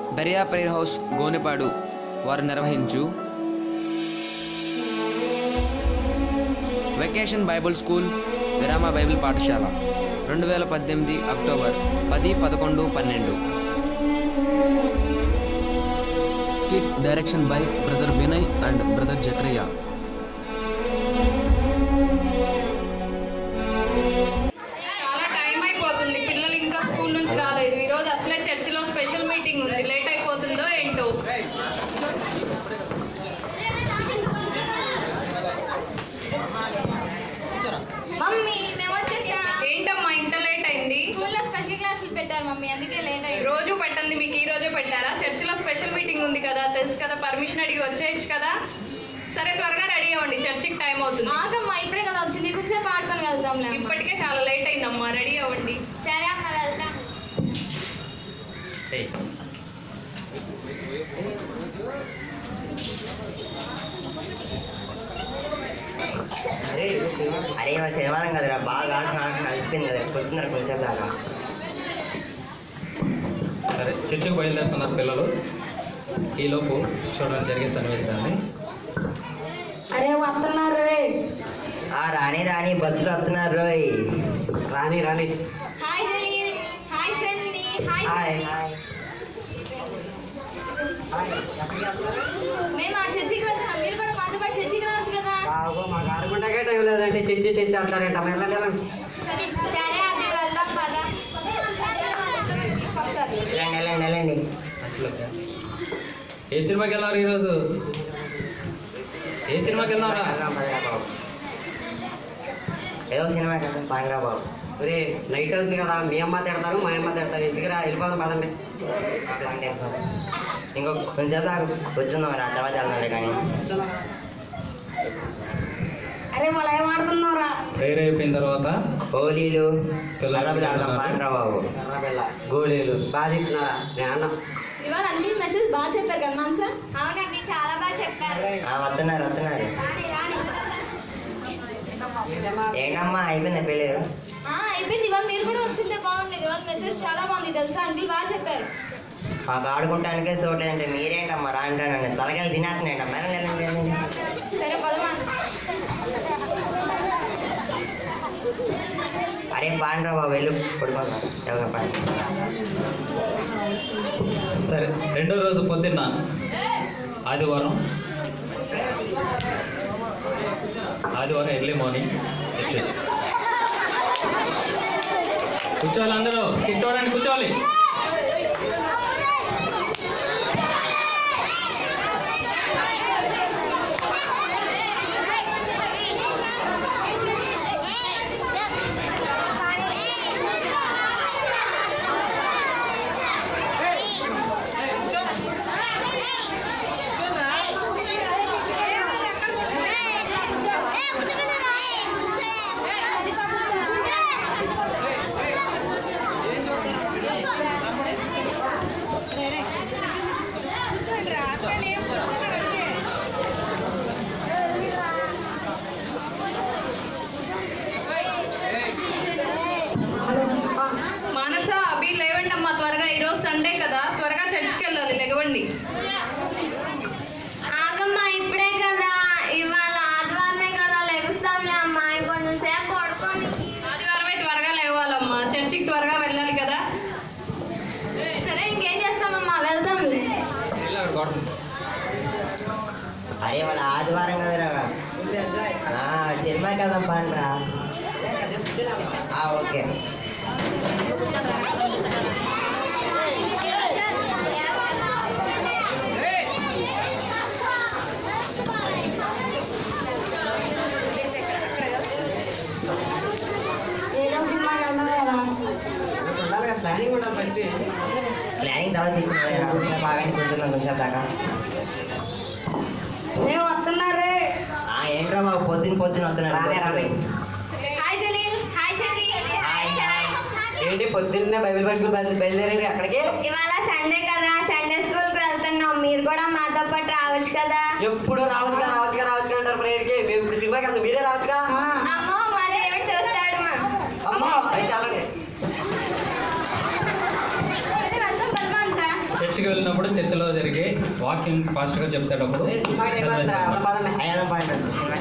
Beriah prayer house Gonepadu వారు నిర్వహించు vacation Bible school విరామ బైబిల్ పాఠశాల రెండు వేల పద్దెనిమిది అక్టోబర్ పది పదకొండు పన్నెండు skit direction by brother Vinay and brother Jakrayya చాలా టైం అయిపోతుంది పిల్లలు ఇంకా స్కూల్ నుంచి రాలేదు ఈ రోజు అసలే చర్చిలో స్పెషల్ మీటింగ్ ఉంది లేట్ అయిపోతుందో ఏంటో మమ్మీ మేము వచ్చేసాం ఏంటమ్మా ఇంత లేట్ అయింది స్కూల్లో స్పెషల్ క్లాసులు పెట్టారు మమ్మీ అందుకే లేట్ అయ్యింది రోజు పెట్టండి మీకు ఈ రోజే పెట్టారా చర్చిలో స్పెషల్ మీటింగ్ ఉంది కదా తెలుసు కదా పర్మిషన్ అడిగి వచ్చేయచ్చు కదా సరే త్వరగా రెడీ అవ్వండి చర్చికి టైం అవుతుంది ఆగమ్మా ఇప్పుడే కదా వచ్చింది కొంచెం ఆడుకొని వెళ్దాంలే అమ్మ. ఇప్పటికే చాలా లేట్ అయిందమ్మా రెడీ అవ్వండి సరే అమ్మ వెళ్తాం అరే అరే మా శనివారం కదరా బాగా ఆడుతున్నా కలిసిపోయింది కదా పొద్దున్నారు కొంచెం దాకా సరే చర్చికి బయలుదేరుతున్నారు పిల్లలు ఈలోపు చూడడం జరిగే సన్నివేశాన్ని అరే వస్తున్నారు ఆ రాని రాని బస్సులు వస్తున్నారు రోయ్ రాని రాని hi Jaleel hi Sunny hi hi మేము ఆ చర్చికి వెళ్తున్నాం మీరు కూడా మాతో పాటు చర్చికి రావచ్చు కదా బాబు మాకు ఆడుకుంటాకే టైం లేదంటే చర్చి చర్చి అంటారంట మేము వెళ్ళలేము సరే అది వెళ్దాం పదా వెళ్ళండి వెళ్ళండి వెళ్ళండి మంచిగా ఏ సినిమాకి వెళ్ళారు ఈరోజు ఏ సినిమాకి వెళ్ళారా వెళ్దాం పదరా బాబు ఏదో సినిమా కదా పాంగ్రా బాబు ఒరే నైట్ అవుతుంది కదా మీ అమ్మ తిడతారు మా అమ్మ తిడతారు ఎందుకురా వెళ్ళిపోదాం పదండి ఇంకో కొంచెం దాకా కూర్చుందాం రా తర్వాత వెళ్దాంలే కానీ అరే మళ్ళీ ఏం ఆడుతున్నారా ప్రేయర్ అయిపోయిన తర్వాత హోలీలు పిల్లలు కర్రబిల్లి ఆడదాం పాంగ్రా బాబు ఎర్రబెల్ల గోళీలు బాగా చెప్తున్నారా నేను అన్నం ఇవాళ అన్ని మెసేజ్ బాగా చెప్పారు కదా మనసా అవునండి చాలా బాగా చెప్పారు ఆ, వస్తున్నారు వస్తున్నారు ఏంటమ్మా అయిపోయిందా పెళ్ళి ఆ, అయిపోయింది ఇవాళ మీరు కూడా వచ్చింటే బాగుండేది ఇవాళ మెసేజ్ చాలా బాగుంది తెలుసా అంకుల్ బాగా చెప్పారు మాకు ఆడుకుంటానికే చూడలేదంటే మీరేంటమ్మా రాంటానండి తలకాయలు తినేస్తున్నాయంటమ్మా వెళ్ళండి, వెళ్ళండి, వెళ్ళండి. సరే పదమా అరే పాండ్రా బాబు వెళ్ళు పడుకోండి ఎవరు పని సరే రెండో రోజు పొద్దున్న ఆదివారం ఆదివారం ఎర్లీ మార్నింగ్ చర్చ్ కూర్చోవాలి అందరూ కూర్చోవాలండి కూర్చోవాలి మానస అభి లేవండి అమ్మా త్వరగా ఈరోజు సండే కదా త్వరగా చర్చికి వెళ్ళాలి లెగవండి ఆగమ్మా ఇప్పుడే కదా ఇవాళ ఆదివారమే కదా లెగుస్తాంలే అమ్మా కొంచెం సేపు పడుకొని ఆదివారమే త్వరగా లేవాలమ్మా చర్చికి త్వరగా వెళ్ళాలి కదా సరే ఇంకేం చేస్తామమ్మా వెళ్దాంలే వెళ్ళాడు గోడ అరే వాళ్ళ ఆదివారం కదరా ఆ, సినిమాకి వెళ్దాం పాండ్రా ఆ, ఓకే ఏదో సినిమాకి వెళ్దాం కదా ఉండాలి కదా ప్లానింగ్ ఉండాలి ఫస్ట్ ప్లానింగ్ తర్వాత తీసుకున్నా బాగా కూర్చున్నాం కొంచెం దాకా రేపు వస్తున్నారే ఆ, ఏంట్రా బాబు పొద్దున్న పొద్దున్న రానే వస్తున్నారు రానే. హాయ్ జలీల్ హాయ్ చెల్లి హాయ్, హాయ్. ఏంటి పొద్దున్నే బైబిల్ పట్టుకుని బయలు బయలుదేరి అక్కడికి ఇవాళ సండే కదా సండే స్కూల్ కి వెళ్తున్నాం మీరు కూడా మాతో పాటు రావచ్చు కదా ఎప్పుడు రావచ్చుగా రావచ్చుగా రావచ్చుగా అంటారు ప్రేయర్కి మేము ఇప్పుడు సినిమాకి వెళ్తాం మీరే రావచ్చుగా అమ్మో మరి ఏమి చూస్తాడు మా అమ్మో అయితే వెళ్ళండి సరే వెళ్దాం బలమాన్ సార్ చర్చికి వెళ్ళినప్పుడు చర్చిలో జరిగే వాక్యం ఫాస్ట్గా చెప్తేటప్పుడు ఏ, సినిమా టైం చదివేస్తాం అవుతుందా? అన్నమాట. పదండి. ఐదు పాయింట్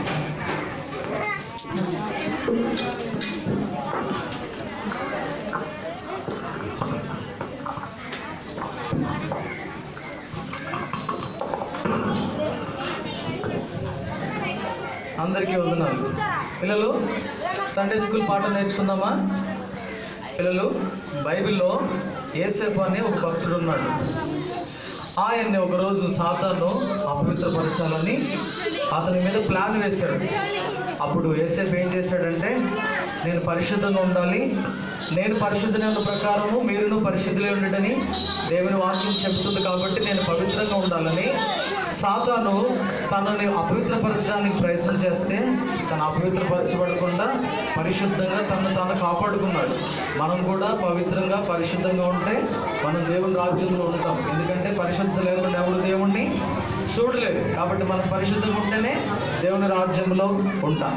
అందరికీ వదనాలు పిల్లలు సండే స్కూల్ పాఠం నేర్చుకుందామా పిల్లలు బైబిల్లో ఏసేపు అని ఒక భక్తుడు ఉన్నాడు ఆయన్ని ఒకరోజు సాతాను అపవిత్రపరచాలని అతని మీద ప్లాన్ వేశాడు అప్పుడు ఏసేపు ఏం చేశాడంటే నేను పరిశుద్ధంగా ఉండాలి నేను పరిశుద్ధమైన ప్రకారము మీరును పరిశుద్ధులే ఉండటని దేవుని వాక్యం చెబుతుంది కాబట్టి నేను పవిత్రంగా ఉండాలని సాతాను తనని అపవిత్రపరచడానికి ప్రయత్నం చేస్తే తను అపవిత్రపరచబడకుండా పరిశుద్ధంగా తను తాను కాపాడుకున్నాడు మనం కూడా పవిత్రంగా పరిశుద్ధంగా ఉంటే మనం దేవుని రాజ్యంలో ఉంటాం ఎందుకంటే పరిశుద్ధ లేకుండా ఎవరు దేవుణ్ణి చూడలేదు కాబట్టి మనం పరిశుద్ధంగా ఉంటేనే దేవుని రాజ్యంలో ఉంటాం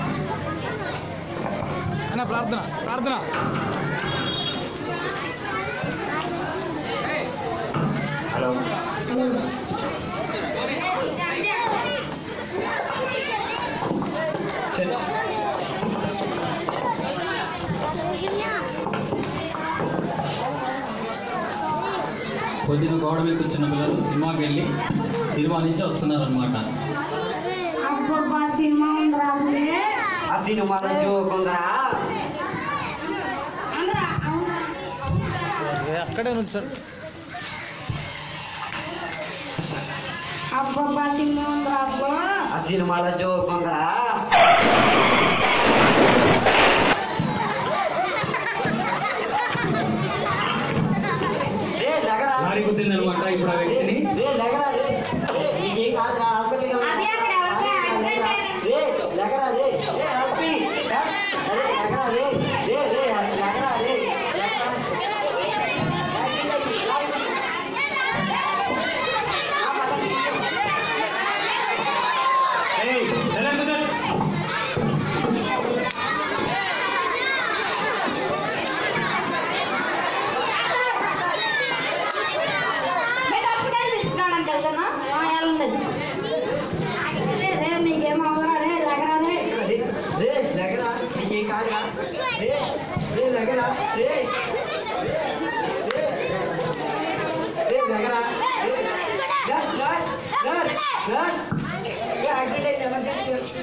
అన్న ప్రార్థన ప్రార్థన హలో చర్చ్ పొద్దున గోడ మీద కూర్చున్న పిల్లలు సినిమాకి వెళ్ళి సినిమా నుంచి వస్తున్నారు అనమాట అబ్బబ్బా సినిమా ఉంది ఆ సినిమాలో చూకుందరా అక్కడే నుంచో అబ్బబ్బా సినిమా ఉంది అబ్బా ఆ సినిమాలో చూకుందరా రే లగరా లారీ గుద్దింది అనమాట ఇప్పుడు ఆ వ్యక్తిని రే లగరా రే రే, నీకేం కాదురా, హాస్పిటల్కి వెళ్దాం. అదే అక్కడ ఎవరికో యాక్సిడెంట్ అయింది. రే లగరా రే రే హ్యాపీ అరే లగరా రే రే రే లగరా రే లగరా. ఏయ్, ఎలా కుదరదు? మీరు అప్పుడే తెచ్చుకోవడానికి వెళ్తానా వెళ్ళలేదు రే నీకేం అవరా రే లగరా రే రే రే లగరా నీకేం కాదురా రే రే లగరా రే రే రే లగరా రే నర్స్ నర్స్ నర్స్ నర్స్ ఏ యాక్సిడెంట్ అయింది emergency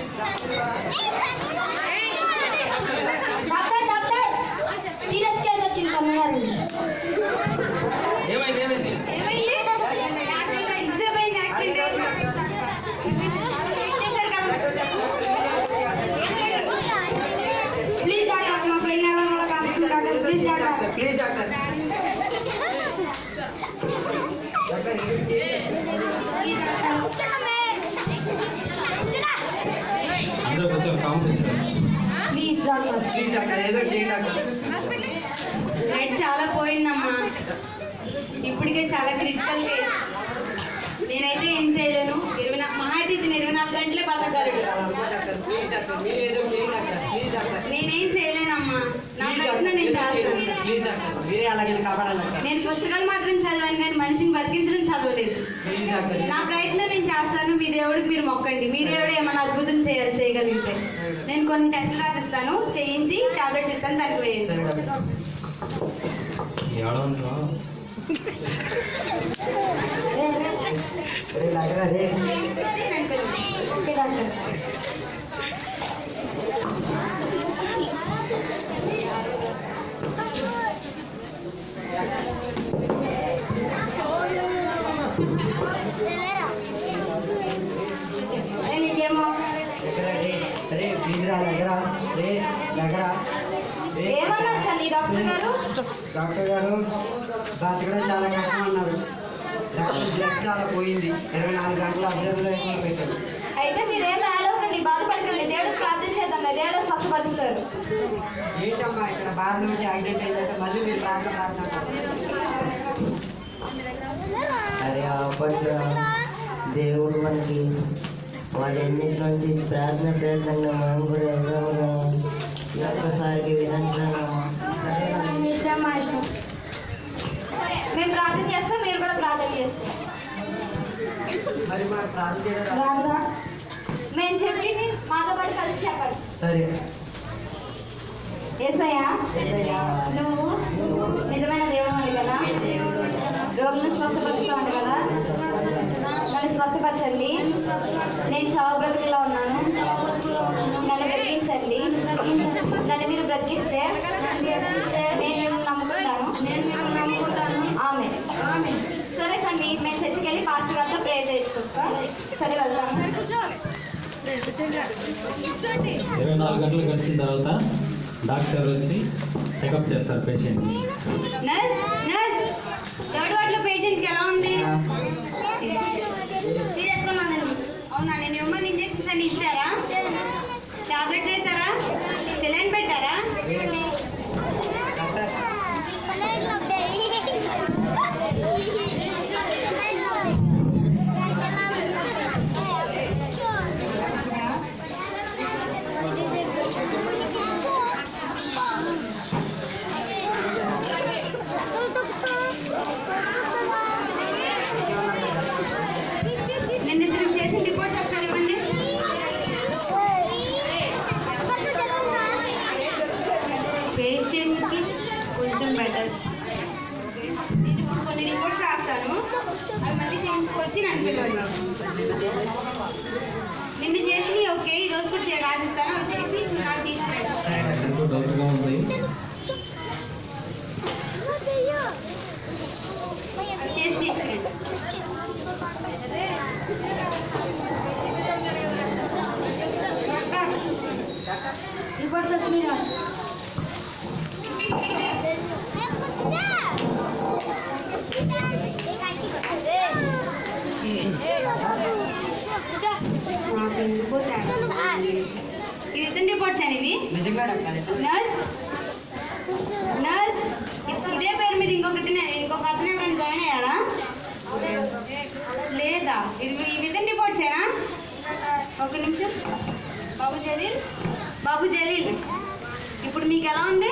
doctor doctor serious case వచ్చింది కన్నయ్య ఏమైంది ఏమైంది ప్లీజ్ డాక్టర్ మా ఫ్రెండ్ ఎవరైనా కాపాడండి doctor please doctor please doctor అందరూ కొంచెం competition please doctor please doctor ఏదో చేయండి డాక్టర్ బ్లడ్ చాలా పోయిందమ్మా ఇప్పటికే చాలా క్రిటికల్ కేస్ నేనైతే ఏం చేయలేను ఇరవై నా- మహా అయితే ఇతను ఇరవై నాలుగు గంటలే బతకగలడు ప్లీజ్ డాక్టర్ మీరు ఏదో చేయండి డాక్టర్ ప్లీజ్ డాక్టర్ నేనేం చేయలేనమ్మా నా ప్లీజ్ ప్రయత్నం నేను చేస్తాను ప్లీజ్ డాక్టర్ మీరే అలాగే కాపాడాలి డాక్టర్ నేను పుస్తకాలు మాత్రం చదివాను కానీ మనిషిని బతికించడం చదవలేదు ప్లీజ్ డాక్టర్ నా ప్రయత్నం నేను చేస్తాను మీ దేవుడికి మీరు మొక్కండి మీ దేవుడు ఏమైనా అద్భుతం చేయాలి చేయగలిగితే నేను కొన్ని టెస్ట్ రాసిస్తాను చేయించి టాబ్లెట్స్ ఇస్తాను దానికి వేయండి సరే డాక్టర్ ఏడవంట్రా రే లగరా రే ఓకే డాక్టర్ ఏ, నీకేమో లగరా రే రే ప్లీజ్ రా లగరా రే లగరా రే ఏమన్నారు సార్ ఈ డాక్టర్ గారు డాక్టర్ గారు బ్రతకడం చాలా కష్టం అన్నారు డాక్టర్ బ్లడ్ చాలా పోయింది ఇరవై నాలుగు గంటలు అబ్జర్వేషన్ పెట్టారు అయితే మీరు ఏం ఆలోకండి బాధపడకండి దేవుడు ప్రార్థన చేద్దాం దేవుడు స్వస్థపరుస్తారు ఏంటమ్మా ఇక్కడ బాధ నుంచి యాక్సిడెంట్ అయిందంటే మళ్ళీ మీరు ప్రార్థన ప్రార్థన అరే అప్పట్లో దేవుడు మనకి వాళ్ళన్నిటి నుంచి ప్రార్థన ప్రార్థనగా మనం కూడా వెళ్దాము ఒక్కసారికి వినంటాను మీ ఇష్టం మా ఇష్టం మేము ప్రార్థన చేస్తాం మీరు కూడా ప్రార్థన చేసుకోండి మరి మా ప్రార్థన చేయడం రా- రాదుగా మేము చెప్పింది మాతో పాటు కలిసి చెప్పండి సరే ఏసయ్యా నువ్వు నిజమైన దేవుడు కదా రోగులను స్వస్థపరుస్తావు కదా నన్ను స్వస్థపరచండి నేను చావు బ్రతుకులో ఉన్నాను నన్ను బ్రతికించండి నన్ను మీరు బ్రతికిస్తే నేను మిమ్మల్ని నమ్ముకుంటాను నేను మిమ్మల్ని నమ్ముకుంటాను ఆమె సరే సండి మేము చర్చికి వెళ్ళి పాస్టర్ గారితో ప్రేయర్ చేయించుకొస్తాం సరే వెళ్తాము ఇరవై నాలుగు గంటలు గడిచిన తర్వాత డాక్టర్ వచ్చి చెకప్ చేస్తారు పేషెంట్ని నర్స్ నర్స్ థర్డ్ వార్డ్లో పేషెంట్కి ఎలా ఉంది సీరియస్గా ఉందండి అవునా నేను హ్యూమన్ ఇంజెక్షన్స్ అని ఇచ్చారా టాబ్లెట్స్ వేసారా సెలైన్ పెట్టారా డాక్టర్ నిన్న ఇద్దరు చేసిన రిపోర్ట్స్ ఒకసారి ఇవ్వండి పేషెంట్కి కొంచెం బెటర్ నేను ఇప్పుడు కొన్ని రిపోర్ట్స్ రాస్తాను అవి మళ్ళీ చేయించుకొచ్చి నన్ను పిలవండి నిన్న చేసి ఓకే ఈ రోజు కూడా చే- రాసిస్తాను అవి చేసి నాకు తీసుకురండి డాక్టర్కు డౌట్గా ఉంది అవి చేసి తీసుకురండి రిపోర్ట్స్ వచ్చినాయి చూడండి. నాకు ఎందుకో తేడా. ఇది ఎన్ని రిపోర్ట్స్ అండి ఇవి నిజంగా డాక్టర్ నర్స్ నర్స్ ఇదే పేరు మీద ఇంకొక ఇంకొక అతను ఎవరైనా జాయిన్ అయ్యారా లేదా ఇది ఈ విధంగా రిపోర్ట్సేనా ఒక నిమిషం బాబు జలీల్ బాబు జలీల్ ఇప్పుడు మీకు ఎలా ఉంది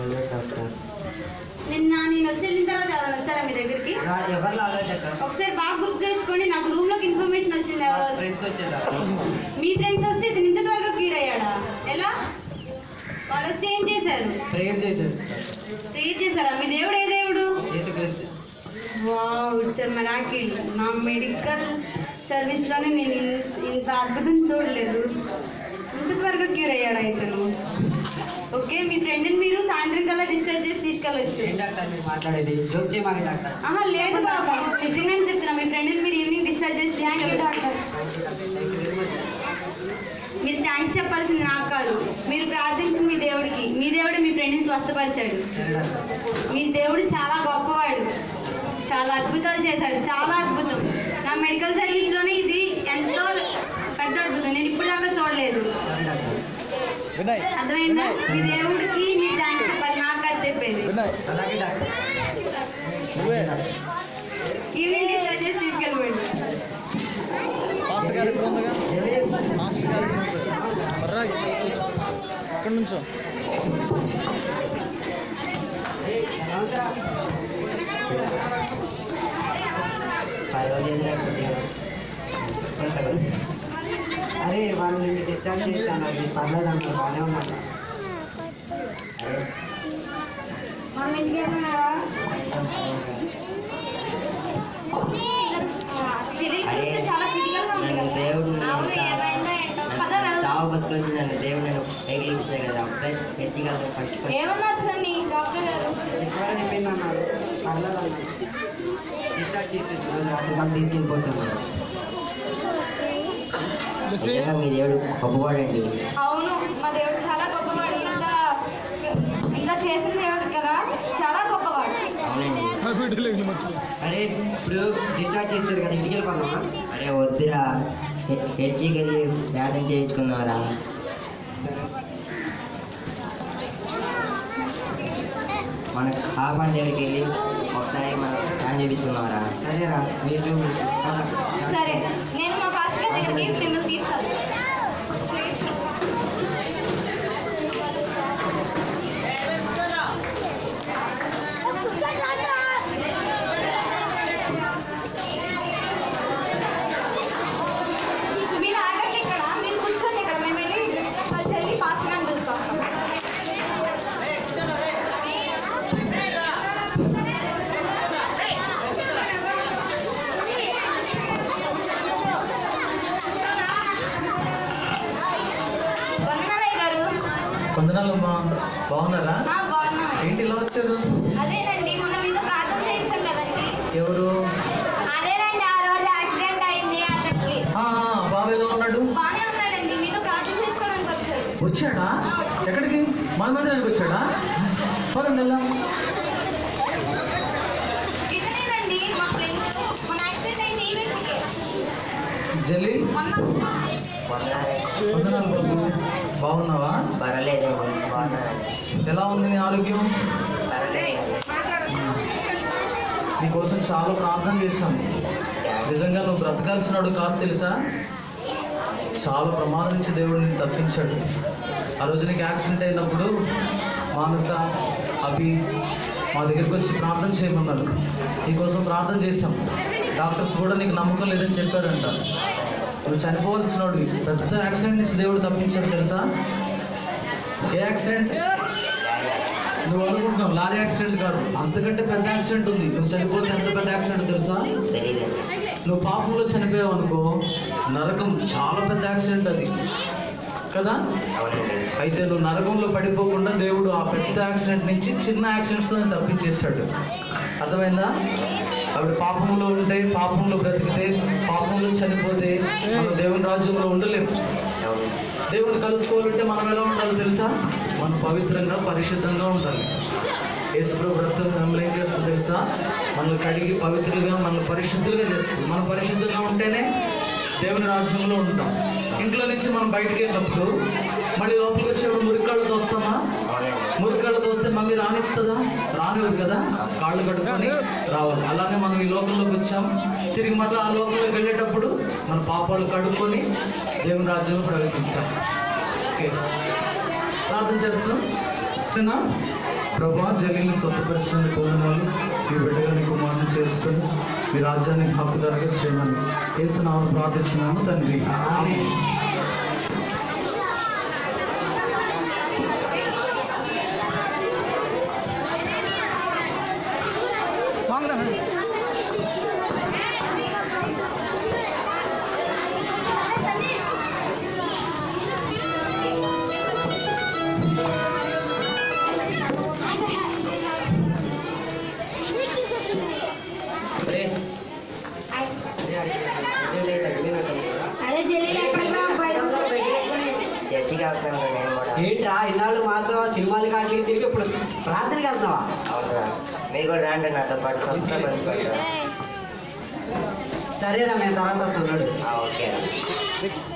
నిన్న నేను వచ్చి వెళ్ళిన తర్వాత ఎవరైనా వచ్చారా మీ దగ్గరికి రా- ఎవరు రాలేదు డాక్టర్ ఒకసారి బాగా గుర్తు తెచ్చుకోండి నాకు రూమ్ లోకి ఇన్ఫర్మేషన్ వచ్చింది ఎవరో ఫ్రెండ్స్ వచ్చేసారు మీ ఫ్రెండ్స్ వస్తే ఇది ఇంత త్వరగా క్లియర్ అయ్యాడా ఎలా వాళ్ళు వస్తే ఏం చేశారు ప్రేయర్ చేశారు ప్రేర్ చేశారా మీ దేవుడు ఏ దేవుడు యేసుక్రీస్తు వావ్ ఇట్స్ మరాకిల్ నా మెడికల్ సర్వీస్లోనే నేను ఇన్- ఇంత అద్భుతం చూడలేదు ఇంత త్వరగా క్యూర్ అయ్యాడు ఇతను ఓకే మీ ఫ్రెండ్ని మీరు సాయంత్రం కల్లా డిశ్చార్జ్ చేసి తీసుకెళ్ళొచ్చు ఏం డాక్టర్ మీరు మాట్లాడేది జోక్ చేయమాకి డాక్టర్ ఆహా లేదు బాబా నిజంగానే చెప్తున్నా మీ ఫ్రెండ్ని మీరు ఈవినింగ్ డిశ్చార్జ్ చేసి తీసుకెళ్ళొచ్చు థ్యాంక్ యూ వెరీ మచ్ మీరు థ్యాంక్స్ చెప్పాల్సింది నాకు కాదు మీరు ప్రార్థించిన మీ దేవుడికి మీ దేవుడు మీ ఫ్రెండ్ని స్వస్థపరిచాడు సరే డాక్టర్ మీ దేవుడు చాలా గొప్పవాడు చాలా అద్భుతాలు చేశాడు చాలా అద్భుతం నా మెడికల్ సర్వీస్లోనే ఇది ఎంతో పెద్ద అద్భుతం నేను ఇప్పుడు దాకా చూడలేదు సరే డాక్టర్ వినయ్ అర్థమైందా మీ దేవుడికి మీ థ్యాంక్స్ చెప్పాలి నాకు కాదు చెప్పేది వినయ్ అలాగే డాక్టర్ నువ్వే ఈవినింగ్ డిశ్చార్జ్ చేసి తీసుకెళ్ళిపోయింది మాస్టర్ గారు ఇక్కడ ఉందిగా మాస్టర్ గారు ఇక్కడ ఉంది బర్రా ఇక్కడ నుంచో అరే వాళ్ళు నిన్ను డిశ్చార్జ్ చేస్తాను అది పర్లేదు అన్నారు బాగానే ఉన్నారు మనం ఇంటికి వెళ్తున్నారా తెలియదు చూస్తే చాలా క్రిటికల్గా ఉంది నన్ను కదా దేవుడు అవును ఏమైందో ఏంటో పద వెళ్దాం చావు బతుకులు నన్ను దేవుడు నన్ను పైకి ఇచ్చాడు కదా అప్పుడే ఎత్తిగా ఫస్ట్ ఏమన్నారు సార్ నీ డాక్టర్ గారు ఎక్కువ చెప్పింది అన్నారు పర్లేదు అన్నారు డిశ్చార్జ్ చేసేది రోజు రాత్రి వాళ్ళు తీసుకెళ్ళిపోతున్నారు నిజంగా మీ దేవుడు గొప్పవాడండి అవును మా దేవుడు చాలా గొప్పవాడు ఇంకా ఇంకా చేసిన దేవుడు కదా చాలా గొప్పవాడు అవునండి వీడియోలో మర్చిపో అరే ఇప్పుడు డిశ్చార్జ్ చేస్తారు కదా ఇంటికి వెళ్ళిపోతామా అరే వద్దురా హెడ్జికి వెళ్ళి ప్రార్థన చేయించుకున్నారా మన కాపాడు దగ్గరికి వెళ్ళి ఒకసారి మనం ప్లాన్ చేయించుకున్నారా సరేరా మీరు సరే నేను మా పాస్టర్ గారి దగ్గరికి మిమ్మల్ని తీసుకెళ్తాను వందనాలమ్మా బాగున్నారా ఆ, బాగున్నాం ఏంటి ఇలా వచ్చారు అదేనండి మనం మీద ప్రార్థన చేసాం కదండి ఎవరు అదేనండి ఆ రోజు యాక్సిడెంట్ అయింది అతనికి ఆ, ఆ, బాబు ఎలా ఉన్నాడు బాగానే ఉన్నాడండి మీతో ప్రార్థన చేసుకోవడానికి వచ్చారు వచ్చాడా ఎక్కడికి మన మందిరానికి వచ్చాడా పదండి వెళ్దాం ఇతనేనండి మా ఫ్రెండ్ మన యాక్సిడెంట్ అయింది ఈ వీక్కి జల్లి మొన్న వందనాలు బాబు బాగున్నావా పర్వాలేదండి బాగున్నానండి ఎలా ఉంది నీ ఆరోగ్యం పర్వాలేదు నీకోసం చాలా ప్రార్థన చేశాం నిజంగా నువ్వు బ్రతకాల్సినాడు కాదు తెలుసా చాలా ప్రమాదం నుంచి దేవుడు నేను తప్పించాడు ఆ రోజు నీకు యాక్సిడెంట్ అయినప్పుడు మానస అభి మా దగ్గరికి వచ్చి ప్రార్థన చేయమన్నారు నీకోసం ప్రార్థన చేశాం డాక్టర్స్ కూడా నీకు నమ్మకం లేదని చెప్పారంట నువ్వు చనిపోవాల్సినోడు పెద్ద యాక్సిడెంట్ నుంచి దేవుడు తప్పించాడు తెలుసా ఏ యాక్సిడెంట్ నువ్వు అనుకుంటున్నావు లారీ యాక్సిడెంట్ కాదు అంతకంటే పెద్ద యాక్సిడెంట్ ఉంది నువ్వు చనిపోతే ఎంత పెద్ద యాక్సిడెంట్ తెలుసా తెలియదండి నువ్వు పాపంలో చనిపోయావు అనుకో నరకం చాలా పెద్ద యాక్సిడెంట్ అది కదా అవునండి అయితే నువ్వు నరకంలో పడిపోకుండా దేవుడు ఆ పెద్ద యాక్సిడెంట్ నుంచి చిన్న యాక్సిడెంట్స్లో తప్పించేశాడు అర్థమైందా ఆవిడ పాపంలో ఉంటే పాపంలో బ్రతికితే పాపంలో చనిపోతే మనం దేవుని రాజ్యంలో ఉండలేము అవును దేవుని కలుసుకోవాలంటే మనం ఎలా ఉండాలో తెలుసా మనం పవిత్రంగా పరిశుద్ధంగా ఉండాలి యేసుప్రభు రక్తం మనల్ని ఏం చేస్తుంది తెలుసా మనల్ని కడిగి పవిత్రులుగా మనల్ని పరిశుద్ధులుగా చేస్తుంది మనం పరిశుద్ధంగా ఉంటేనే దేవుని రాజ్యంలో ఉంటాం ఇంట్లో నుంచి మనం బయటికి వెళ్ళినప్పుడు మళ్ళీ లోపలికి వచ్చేప్పుడు మురికాళ్ళతో వస్తామా అవునండి మురికాళ్ళతో వస్తే మమ్మీ రానిస్తుందా రానివ్వదు కదా కాళ్ళు కట్టుకొని రావాలి అలానే మనం ఈ లోకంలోకి వచ్చాం తిరిగి మళ్ళీ ఆ లోకంలోకి వెళ్ళేటప్పుడు మన పాపాలు కడుక్కొని దేవుని రాజ్యంలో ప్రవేశించాం ఓకే ప్రార్థన చేస్తున్నాం ఇస్తున్నా ప్రభా జలీని స్వతపరిచిన కోరినాలు మీ బిడ్డగా నీకు మాటలు చేసుకొని మీ రాజ్యానికి హక్కుదారుగా చేయమని వేస్తున్నామని ప్రార్థిస్తున్నాము తండ్రి ఆమేన్. సాంగ్ రా అదే జల్లి ఎక్కడికి రా బయట చర్చికి వెళ్తాను నేను కూడా ఏంట్రా ఇన్నాళ్ళు మాతో సినిమాలు కాట్లకి తిరిగి ఇప్పుడు ప్రార్థనకి వెళ్తున్నావా అవునా మీరు కూడా రండి నాతో పాటు సంస్థ పంచుకుంటారా సరేరా మేము తర్వాత వస్తున్నాడు ఓకే